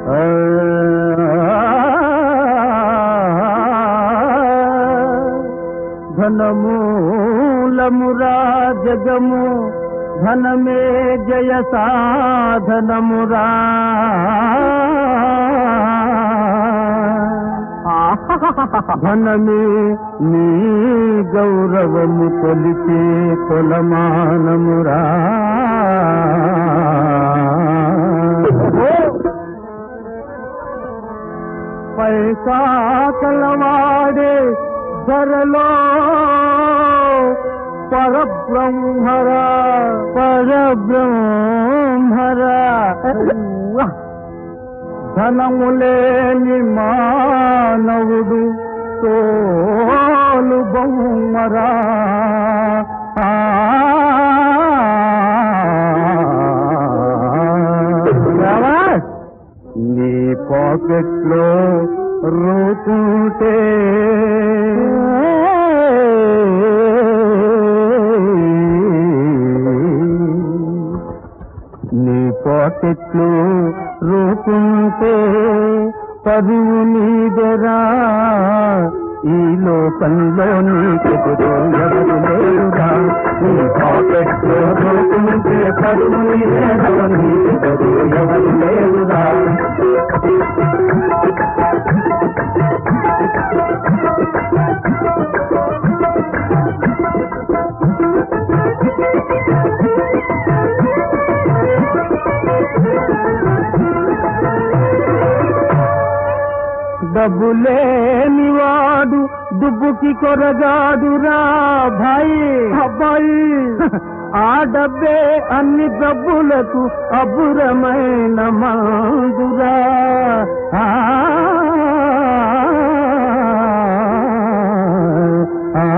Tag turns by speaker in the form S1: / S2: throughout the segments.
S1: ధనమూలమురా జగము ధనమే జయ సాధనమురా ధనమే నీ గౌరవము కొలిచే కొలమానమురా పైసా కలవాడే ధరలో పరబ్రహ్మరా పరబ్రహ్మరా ధనములేని మానవుడు తోలు బొమ్మరా ఆ. శాబాష్! నీ పాకెట్లో రూపుంటే నీ పాకెట్లు రూపుంటే పరువు నీదెరా ఈ లోకంలో నీకెదురు ఎవరు లేరురా నీ పాకెట్లో రూపుంటే పరువు నీదెరా నీకెదురు ఎవరు లేరురా డబ్బులేని వాడు దుబ్బుకి కొరగాడురా భాయి అబ్బాయి ఆ డబ్బే అన్ని డబ్బులకు అబ్బురమైన మందురా ఆ, ఆ,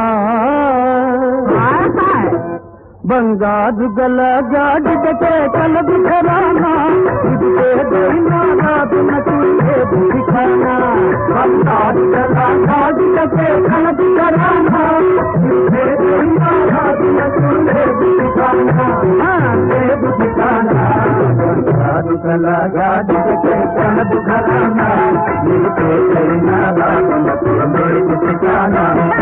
S1: బంగారు గల గాడిదకే కలదు ఖరానా ఇది ఏదైనా రాదునకు లేదు ఠికానా బంగారు గల గాడిదకే కలదు ఖరానా ఇది ఏదైనా రాదునకు లేదు ఠికానా ఆ, లేదు ఠికానా బంగారు గల గాడిదకే కలదు ఖరానా ఇది ఏదైనా రాదునకు లేదు ఠికానా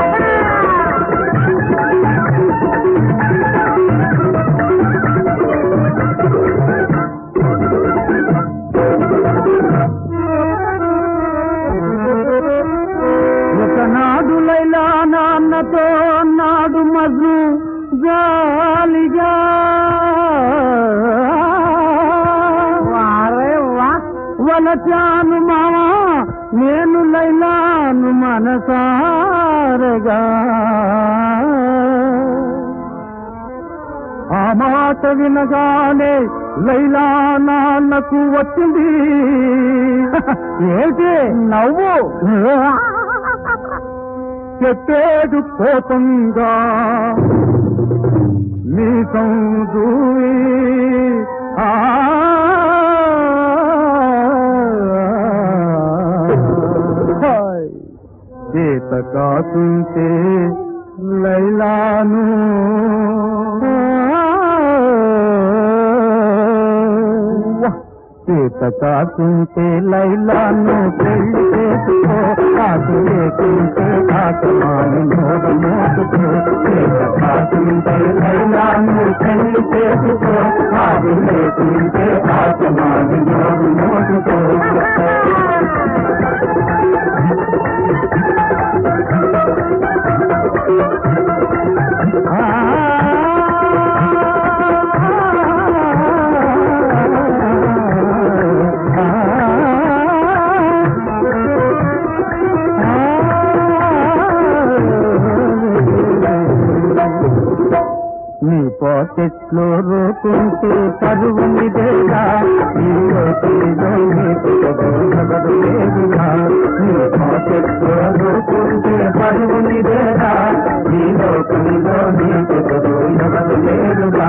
S1: ఒకనాడు లైలా నాన్నతో నాడు మజు జాలిగా వలచాను మావా నేను లైలాను మనసారగా ఆ మాట వినగానే లైలా నాన్నకు వచ్చింది ఏంటి నవ్వు చెప్పేదు పోతుందా నీ దూవి ఆ హాయ్. చేత కాకుంటే లైలాను చేత కాకుంటే లైలాను పెళ్లి చేసుకో కాకు లేకుంటే కాకమాని నోడ మోసుకో చేత కాకుంటే లైలాను పెళ్లి చేసుకో కాకు లేకుంటే కాకమాని నోడ మోసుకో నీ పాకెట్లో రోకుంటే కరువు నిదేగా ఈ లోకంలో నీకు ఎవరు లేదుగా నీ పాకెట్లో రోకుంటే కరువు నిదేగా ఈ లోకంలో నీకు ఎవరు లేదుగా